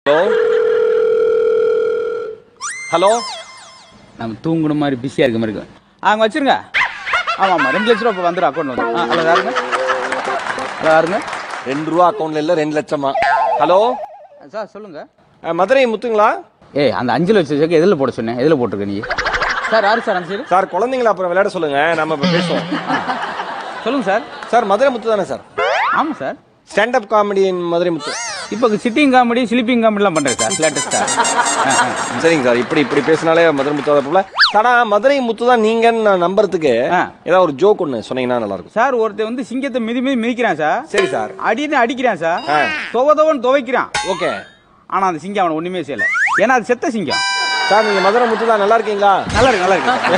Hello hello நம்ம தூங்குன மாதிரி பிஸியாக இருக்க மாதிரி இருக்கு அங்கே வச்சிருங்க ஆமாம் ஆமாம் ரெண்டு லட்ச ரூபா இப்போ வந்துடும் அக்கௌண்ட் வந்து ஆ அதில் யாருங்க அதில் யாருங்க ரெண்டு ரூபா அக்கௌண்ட்ல இல்ல ரெண்டு லட்சமா ஹலோ சார் சொல்லுங்கள் அஹ், மதுரை முத்துங்களா ஏய் அந்த அஞ்சு லட்சம் சேர்க்க எதில் போட சொன்னேன் எதில் போட்டிருக்க நீ சார் யாரு சார் அந்த சைடு சார் குழந்தைங்கள அப்புறம் விளையாட சொல்லுங்க நம்ம இப்ப பேசுவோம் சொல்லுங்கள் சார் சார் மதுரை முத்து தானே சார் ஆமாம் sir stand-up comedy Madurai Muthu இப்போ சிட்டிங் காமெடி ஸ்லீப்பிங் காமெடிலாம் பண்ணுறேன் சார் லேட்டஸ்ட்டாக சரிங்க சார் இப்படி இப்படி பேசினாலே மதுரை முத்து போல தானா மதுரை முத்து தான் நீங்கன்னு நான் நம்புறதுக்கு ஆ. ஏதாவது ஒரு ஜோக் ஒன்று சொன்னீங்கன்னா நல்லா இருக்கும் சார் ஒருத்தன் வந்து சிங்கத்தை மிதி மிதி மிதிக்கிறான் சார் சரி சார் அடின்னு அடிக்கிறான் சார் ஆ. துவ துவன்னு துவைக்கிறான் ஓகே ஆனால் அந்த சிங்கம் அவனை ஒன்றுமே செய்யலை ஏன்னா அது செத்த சிங்கம் சார் நீங்க மதுரை முத்து தான் நல்லா இருக்கீங்களா நல்லா இருக்கு நல்லா இருக்கு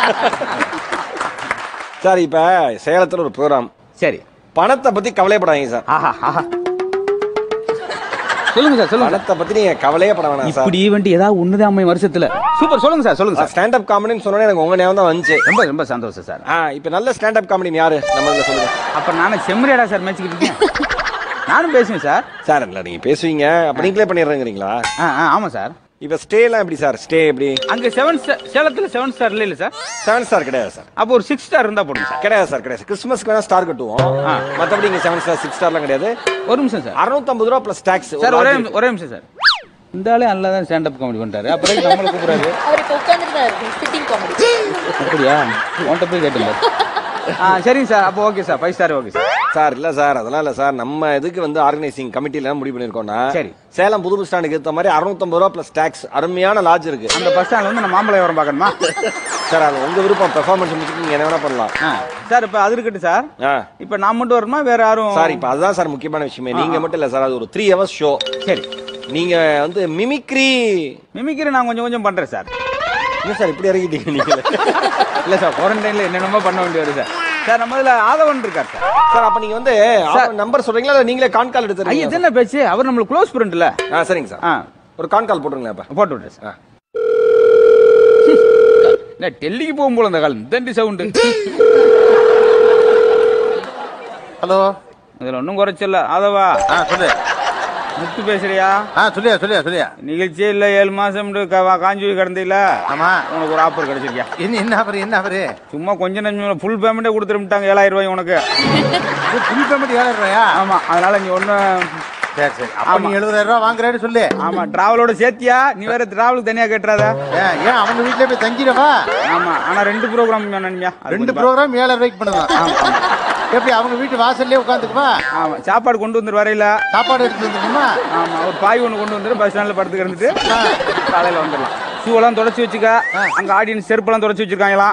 சார் இப்ப சேலத்துல ஒரு ப்ரோக்ராம் சரி பணத்தை பத்தி கவலைப்படாதீங்க சார் ஆஹா ஆஹா சொல்லுங்க சார் சொல்லுங்க பணத்தை பத்தி நீங்க கவலையே பட வேணாம் சார் இப்படி ஈவெண்ட் ஏதாவது ஒண்ணுதான் அம்மை வருஷத்துல சூப்பர் சொல்லுங்க சார் சொல்லுங்க சார் ஸ்டாண்டப் காமெடின்னு சொன்னோன்னே எனக்கு உங்க ஞாபகம் தான் வந்துச்சு ரொம்ப ரொம்ப சந்தோஷம் சார் ஆ இப்போ நல்ல ஸ்டாண்டப் காமெடி யாரு நம்ம இதுல சொல்லுங்க அப்ப நானும் செம்மறியாடா சார் மேய்ச்சிக்கிட்டு இருக்கேன் நானும் பேசுவேன் சார் சார் இல்ல நீங்க பேசுவீங்க அப்ப நீங்களே பண்ணிடுறீங்களா ஆ ஆ ஆமா சார் இப்ப ஸ்டே எல்லாம் எப்படி சார் ஸ்டே எப்படி அங்க செவன் ஸ்டார் சேலத்துல செவன் ஸ்டார் இல்ல இல்ல சார் செவன் ஸ்டார் கிடையாது சார் அப்போ ஒரு சிக்ஸ் ஸ்டார் இருந்தா போடுங்க சார் கிடையாது சார் கிடையாது கிறிஸ்மஸ்க்கு வேணா ஸ்டார் கட்டுவோம் ஆ. மத்தபடி இங்க செவன் ஸ்டார் சிக்ஸ் ஸ்டார்லாம் கிடையாது ஒரு நிமிஷம் சார் அறுநூத்தம்பது ரூபா பிளஸ் டாக்ஸ் சார் ஒரே நிமிஷம் ஒரே நிமிஷம் சார் இந்த ஆளே நல்லா தான் ஸ்டாண்டப் காமெடி பண்ணிட்டாரு அப்புறம் நம்மளை கூப்பிடுறாரு அவர் இப்போ உட்காந்துட்டு தான் இருக்கு சிட்டிங் காமெடி அப்படியா உன்கிட்ட போய் கேட்டுங்க ஆ சரிங்க சார் அப்போ okay sir five star okay sir sir இல்ல சார் அதெல்லாம் இல்ல சார் நம்ம இதுக்கு வந்து ஆர்கனைசிங் கமிட்டில முடிவு பண்ணிருக்கோம்னா சரி. சேலம் புது பஸ் ஸ்டாண்டுக்கு ஏத்த மாதிரி அறுநூத்தம்பது ரூபா பிளஸ் டாக்ஸ் அருமையான லாட்ஜ் இருக்கு அந்த பஸ் ஸ்டாண்ட்ல வந்து நான் மாம்பழம் விவரம் பார்க்கணுமா சார் அது உங்க விருப்பம் பெர்ஃபார்மன்ஸ் முடிச்சுட்டு நீங்க என்ன வேணா பண்ணலாம் ஆ சார் இப்போ அது இருக்கட்டும் சார் ஆ இப்போ நான் மட்டும் வரணுமா வேற யாரும் சார் இப்ப அதுதான் சார் முக்கியமான விஷயமே நீங்க மட்டும் இல்ல சார் அது ஒரு த்ரீ ஹவர்ஸ் ஷோ சரி நீங்க வந்து மிமிக்ரி மிமிக்ரி நான் கொஞ்சம் கொஞ்சம் பண்றேன் சார் என்ன சார் இப்படி இறங்கிட்டீங்க நீங்க இல்ல சார் குவாரண்டைன்ல என்னென்னமோ பண்ண வேண்டி வருது சார் சார் நம்ம இதுல ஆதவன் இருக்கார் சார் சார் அப்ப நீங்க வந்து நம்பர் சொல்றீங்களா இல்ல நீங்களே கான் கால் ஐயா எடுத்துறீங்க இது என்ன பேச்சு அவர் நம்மளுக்கு க்ளோஸ் ஃப்ரெண்ட்ல ஆ சரிங்க சார் ஆ ஒரு கான் கால் போட்டுருங்களேன் இப்ப போட்டு விட்டுறேன் சார் ஆ. என்ன டெல்லிக்கு போகும் போல இந்த கால் தண்டி சவுண்டு ஹலோ இதுல ஒன்றும் குறைச்சல ஆதவா ஆ சொல்லு முத்து பேசுறியா ஆ சொல்லியா சொல்லியா சொல்லியா நிகழ்ச்சியே இல்ல ஏழு மாசம் காஞ்சி போய் கிடந்தில ஆமா உனக்கு ஒரு ஆஃபர் கிடைச்சிருக்கியா என்ன என்ன அவரு என்ன அவரு சும்மா கொஞ்சம் நஞ்சம் ஃபுல் பேமெண்ட்டே கொடுத்துருட்டாங்க ஏழாயிரம் ரூபாய் உனக்கு புது பேமெண்ட் ஏழாயிரம் ரூபாயா ஆமா அதனால நீ ஒன்றும் சரி சரி அப்ப நீ எழுபதாயிரம் ரூபாய் வாங்குறேன்னு சொல்லு ஆமா டிராவலோட சேர்த்தியா நீ வேற டிராவலுக்கு தனியா கட்டுறாத ஏன் ஏன் அவங்க வீட்லயே போய் தங்கிடவா ஆமா ஆனா ரெண்டு ப்ரோக்ராம் வேணும்யா அது ரெண்டு கொஞ்சம் ப்ரோக்ராம் ஏழாயிரம் ரூபாய்க்கு பண்ணுவான் எப்படி அவங்க வீட்டு வாசல்லே உட்காந்துக்குமா பா- ஆமா சாப்பாடு கொண்டு வந்துரு வரையில சாப்பாடு எடுத்து வந்துருக்குமா ஆமா ஒரு பாய் ஒன்று கொண்டு வந்துரு பஸ் ஸ்டாண்ட்ல படுத்து கிடந்துட்டு காலையில வந்துடலாம் ஷூ எல்லாம் தொடச்சி வச்சுக்க அங்க ஆடியன்ஸ் செருப்பெல்லாம் தொடச்சி வச்சிருக்காங்களாம்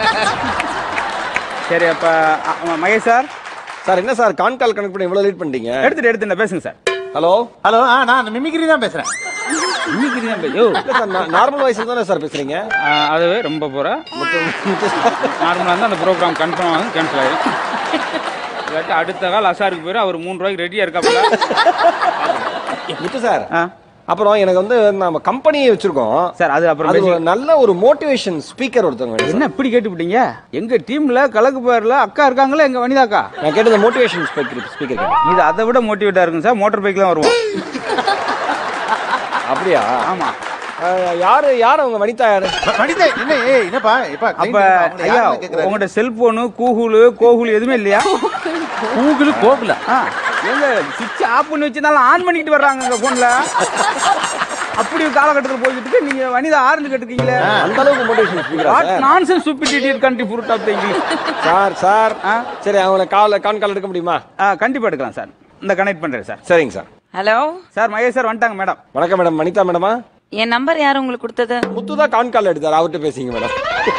சரி அப்ப அ, ஆமா, மகேஷ் சார் சார் என்ன சார் கான் கால் கனெக்ட் பண்ணி இவ்வளவு லேட் பண்ணிட்டீங்க எடுத்துட்டு எடுத்துட்டு பேசுங்க சார் ஹலோ ஹலோ ஆ நான் மிமிக்ரி தான் பேசுறேன் இன்னைக்கு தான் பே- யோ இல்ல சார் நார்மல் வாய்ஸ்ல தானே சார் பேசுறீங்க ஆ, அதுவே ரொம்ப போற நார்மலாக இருந்தால் அந்த ப்ரோக்ராம் கன்ஃபார்ம் ஆகும் கேன்சல் ஆயிடும் இல்லாட்டி அடுத்த கால் அசாருக்கு போயிடும் அவர் மூணு ரூபாய்க்கு ரெடியா இருக்காப்புல முத்து சார் ஆ அப்புறம் எனக்கு வந்து நம்ம கம்பெனி வச்சிருக்கோம் சார் அது அப்புறம் அது பேசி ஒரு நல்ல ஒரு மோட்டிவேஷன் ஸ்பீக்கர் ஒருத்தவங்க வேணும் சார். என்ன இப்படி கேட்டுவிட்டீங்க எங்க டீம்ல கலக்கு பேர்ல அக்கா இருக்காங்களா எங்க வனிதாக்கா நான் கேட்டது மோட்டிவேஷன் ஸ்பீக்கர் ஸ்பீக்கர் இது அதை விட மோட்டிவேட்டா இருக்கும் சார் மோட்டார் பைக்லாம் வருவோம் அப்படியா ஆமா அஹ், யாரு யாரு அவங்க வனிதா யாரு மனித என்ன ஏய் என்னப்பா இப்ப அப்ப ஐயா உங்கள்கிட்ட செல்போனு கூகுளு கோகுல் எதுவுமே இல்லையா கூகுள் கோகுல ஆ எங்க சுவிட்ச் ஆஃப் பண்ணி வச்சிருந்தாலும் ஆன் பண்ணிட்டு வர்றாங்க இந்த போன்ல அப்படி ஒரு காலகட்டத்தில் போய்கிட்டு இருக்கு நீங்க வனிதா ஆரஞ்சு கட்டுக்கீங்களே அந்த அளவுக்கு மோட்டிவேஷன் ஸ்பீக்கரா what sir nonsense stupid idiot country fruit of the English sir sir ஆ? சரி அவங்கள கால் கான் கால் எடுக்க முடியுமா ஆ கண்டிப்பா எடுக்கலாம் சார் இந்த கனெக்ட் பண்றேன் சார் சரிங்க sir hello sir Mahesh sir வந்துட்டாங்க மேடம் வணக்கம் மேடம் வனிதா மேடமா என் நம்பர் யார் உங்களுக்கு கொடுத்தது முத்து தான் கான் கால் எடுத்தார் அவர்கிட்ட பேசிங்க மேடம்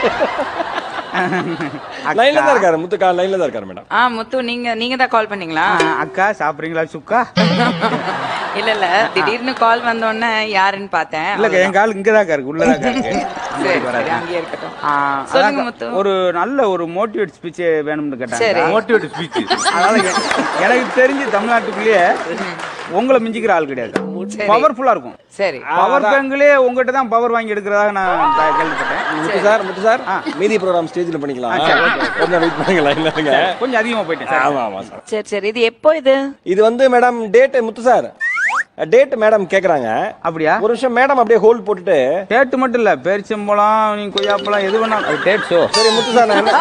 லைன்ல தான் இருக்காரு முத்து கால் லைன்ல தான் இருக்காரு மேடம் ஆ முத்து நீங்க நீங்க தான் கால் பண்ணீங்களா ஆ, அக்கா சாப்பிடுறீங்களா சுக்கா இல்ல இல்ல திடீர்னு கால் வந்த உடனே யாருன்னு பார்த்தேன் இல்லக்கா என் கால் இங்கதான் இருக்கு உள்ளதாக்கா இருக்கு சரி, அங்க சரி, வராது. அங்கேயே இருக்கட்டும் ஆ, சொல்லுங்க அதான்க்கா, முத்து. ஒரு நல்ல ஒரு மோட்டிவேட் ஸ்பீச் வேணும்னு சரி. கேட்டாங்க மோட்டிவேட் ஸ்பீச் அதனால எ- எனக்கு தெரிஞ்சு தமிழ்நாட்டுக்குள்ளேயே உங்களை மிஞ்சிக்கிற ஆள் கிடையாது சரி. பவர்ஃபுல்லா இருக்கும் சரி பவர் பேங்க்லயே உங்ககிட்ட தான் பவர் வாங்கி எடுக்கிறதாக நான் க- கேள்விப்பட்டேன் முத்து சார் முத்து சார் மீதி ப்ரோக்ராம் ஸ்டேஜ்ல பண்ணிக்கலாம் கொஞ்சம் வெயிட் பண்ணுங்க லைன்ல இருங்க கொஞ்சம் அதிகமா போயிட்டேன் சார் ஆமா ஆமா சார் சரி சரி இது எப்போ இது இது வந்து madam date Muthu sir date madam கேக்குறாங்க அப்படியா ஒரு நிமிஷம் மேடம் அப்படியே ஹோல்ட் போட்டுட்டு டேட்டு மட்டும் இல்ல பேரிச்சம்பழம் நீ கொய்யாப்பழம் எது வேணாலும் அது டேட் ஷோ சரி முத்து சார் நான் என்ன-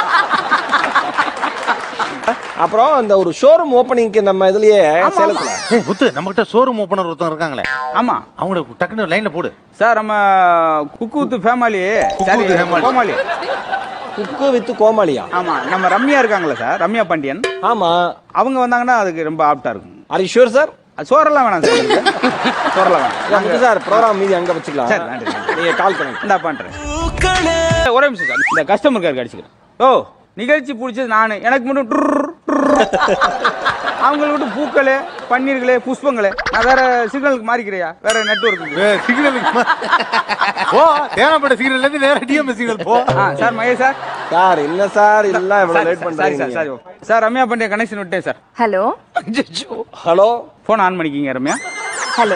அப்புறம் இந்த ஒரு ஷோரூம் ஓப்பனிங்க்கு நம்ம இதுலயே சேலத்துல ஏய் முத்து நம்ம கிட்ட ஷோரூம் ஓப்பனர் ஒருத்தவங்க இருக்காங்களே ஆமா அவங்களுக்கு டக்குன்னு லைன்ல போடு சார் நம்ம குக்கு வித்து ஃபேமிலி சரி with family. Comali cook with கோமாளியா ஆமா நம்ம ரம்யா இருக்காங்களா சார் ரம்யா பாண்டியன் ஆமா அவங்க வந்தாங்கன்னா அதுக்கு ரொம்ப ஆப்டா இருக்கும் ஆர் யூ ஷூர் சார் அது சோறெல்லாம் வேணாம் சார் எனக்கு. சோறெல்லாம் வேணாம் முத்து சார் ப்ரோக்ராம் மீதி அங்க வச்சுக்கலாம் சரி, நன்றி, நன்றி. நீங்க கால் பண்ணுங்க இந்தா பண்றேன் ஒரே நிமிஷம் சார் இந்த கஸ்டமர் கேருக்கு அடிச்சுக்கிறேன் ஓ நிகழ்ச்சி பிடிச்சது நானு எனக்கு மட்டும் டுர்ர், டுர்ர். அவங்களுக்கு மட்டும் பூக்களே பன்னீர்களே புஷ்பங்களே நான் வேற சிக்னலுக்கு மாறிக்கிறியா வேற நெட்ஒர்க்கு சிக்னலுக்கு ஓ தேவைப்பட்ட சிக்னல்ல இருந்து நேரா டிஎம் சிக்னல் போ ஆ சார் மகேஷ் சார் சார் என்ன சார் இதெல்லாம் இவ்வளவு sir, late sir, sorry sir sorry பண்றீங்க சார் ரம்யா பாண்டிய கனெக்ஷன் விட்டேன் sir hello hello phone on பண்ணிக்கிங்க ரம்யா ஹலோ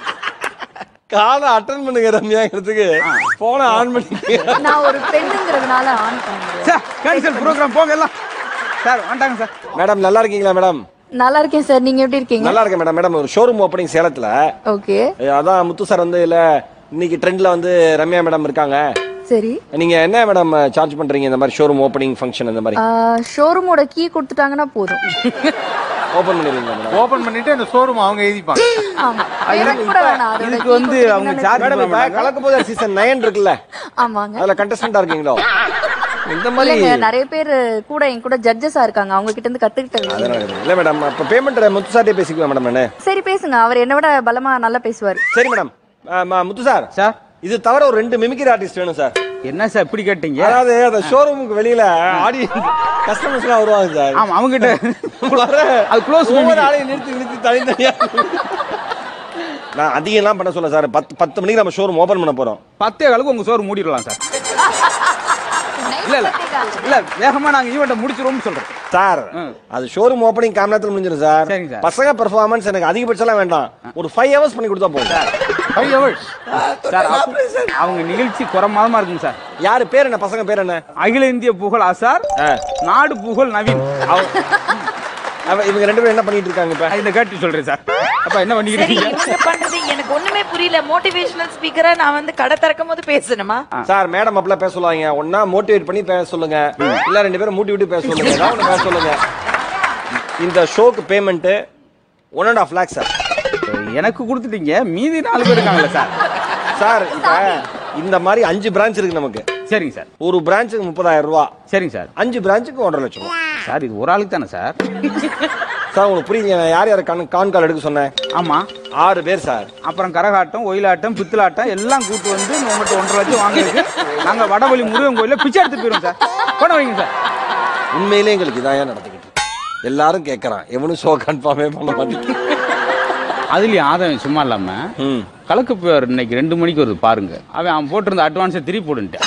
காலை அட்டன் பண்ணுங்க ரம்யாங்கிறதுக்கு போனை ஆன் பண்ணி நான் ஒரு பெண்ணுங்கிறதுனால ஆன் பண்ணுறேன் சார் கேன்சல் ப்ரோக்ராம் போங்க எல்லாம் சார் வந்துட்டாங்க சார் மேடம் நல்லா இருக்கீங்களா மேடம் நல்லா இருக்கேன் சார் நீங்க எப்படி இருக்கீங்க நல்லா இருக்கேன் மேடம் மேடம் ஒரு ஷோரூம் ஓப்பனிங் சேலத்துல ஓகே அஹ் அதான் முத்து சார் வந்து இல்ல இன்னைக்கு ட்ரெண்ட்ல வந்து ரம்யா மேடம் இருக்காங்க சரி நீங்க என்ன மேடம் சார்ஜ் பண்றீங்க இந்த மாதிரி ஷோரூம் ஓப்பனிங் ஃபங்க்ஷன் இந்த மாதிரி ஷோரூமோட கீ கொடுத்துட்டாங்கன்னா போதும் ஓபன் பண்ணிடுவீங்களா மேடம் ஓபன் பண்ணிட்டு அந்த ஷோரூம் அவங்க எழுதிப்பாங்க ஆமா பேமெண்ட் கூட வேணாம் அதோட இதுக்கு key வந்து அவங்க கொடுத்தீங்கன்னா சார்ஜ் மேடம் இப்ப கலக்க போத சீசன் நைன் இருக்குல்ல ஆமாங்க அதுல கண்டஸ்டன்டா இருக்கீங்களோ இந்த மாதிரி இல்லைங்க நிறைய பேர் கூட என் கூட ஜட்ஜஸா இருக்காங்க அவங்க கிட்ட இருந்து கத்துக்கிட்டது அதெல்லாம் கிடையாது. இல்ல மேடம் அப்ப பேமெண்ட் முத்து சார்ட்டே பேசிக்குவேன் மேடம் நானு சரி பேசுங்க அவர் என்னை விட பலமா நல்லா பேசுவார் சரி மேடம் முத்து சார் சார் இது தவிர ஒரு ரெண்டு மிமிக்ரி ஆர்டிஸ்ட் வேணும் சார் என்ன சார் இப்படி கேட்டீங்க அதாவது அந்த ஷோரூமுக்கு வெளியில ஆடி கஸ்டமர்ஸ் எல்லாம் வருவாங்க சார் ஆமா அவங்ககிட்ட வர அது close ஒவ்வொரு mimicry. ஆளையும் நிறுத்தி நிறுத்தி தனித்தனியா நான் அதிகம் எல்லாம் பண்ண சொல்ல சார் பத்து பத்து மணிக்கு நம்ம ஷோரூம் ஓபன் பண்ண போறோம் பத்தே காலுக்கு உங்க சோறு மூடிடலாம் சார் இல்ல இல்ல இல்ல வேகமா நாங்க ஈவெண்ட்டை முடிச்சிருவோம்னு சொல்றோம் சார் ம். அது ஷோரூம் ஓப்பனிங் காம நேரத்துல முடிஞ்சிடும் சார் சரிங்க சார். பசங்க பெர்ஃபார்மன்ஸ் எனக்கு அதிகபட்சம் எல்லாம் வேண்டாம் ஒரு ஃபைவ் ஹவர்ஸ் பண்ணி கொடுத்தா போதும் சார் ஃபைவ் ஹவர்ஸ் சார் அவங்க- அவங்க நிகழ்ச்சி குறமாதமா இருக்குங்க சார் யாரு பேர் என்ன பசங்க பேர் என்ன அகில இந்திய புகழ் ஆசார் ஆ. நாடு புகழ் நவீன் அவ- இவங்க ரெண்டு பேரும் என்ன பண்ணிட்டு இருக்காங்க இப்ப இந்த கேட்டு சொல்றேன் சார் அப்ப என்ன சரி பண்ணிக்கிறீங்க இவங்க பண்றது எனக்கு ஒண்ணுமே புரியல மோட்டிவேஷனல் ஸ்பீக்கரா நான் வந்து கடை திறக்கும் போது பேசணுமா சார் மேடம் அப்பெல்லாம் பேச சொல்லுவாங்க ஒன்னா மோட்டிவேட் பண்ணி பேச சொல்லுங்க இல்ல ரெண்டு பேரும் மூட்டி விட்டு பேச சொல்லுங்க ஏதாவது ஒண்ணு பேச சொல்லுங்க இந்த ஷோக்கு payment one and half lakh sir எனக்கு கொடுத்துட்டீங்க மீதி நாலு பேர் இருக்காங்களா சார் சார் இப்ப இந்த மாதிரி அஞ்சு பிரான்ச் இருக்கு நமக்கு சரிங்க சார் ஒரு பிரான்ச்சுக்கு முப்பதாயிரம் ரூபா சரிங்க சார் அஞ்சு பிரான்ச்சுக்கு ஒன்றரை லட்சம் ரூபா சார் இது ஒரு ஆளுக்கு தானே சார் சார் உங்களுக்கு புரியுங்க நான் யார் யார் கண் கான் கால் எடுக்க சொன்னேன் ஆமா ஆறு பேர் சார் அப்புறம் கரகாட்டம் ஒயிலாட்டம் பித்தலாட்டம் எல்லாம் கூட்டு வந்து உங்கள்கிட்ட ஒன்றரை லட்சம் வாங்குறதுக்கு நாங்க வடவழி முருகன் கோயில பிச்சை எடுத்து போயிடும் சார் கொண்டு வைங்க சார் உண்மையிலே எங்களுக்கு இதான் நடந்துக்கிட்டு இருக்கு. எல்லாரும் கேட்கறான் எவனும் ஷோ கன்ஃபார்மே பண்ண மாட்டேங்குது அதுலயும் ஆதாயம் சும்மா இல்லாம ம் கலக்கு பேர் இன்னைக்கு ரெண்டு மணிக்கு வருது பாருங்க அவன் அவன் போட்டிருந்த அட்வான்ஸை திருப்பி போடுன்ட்டேன்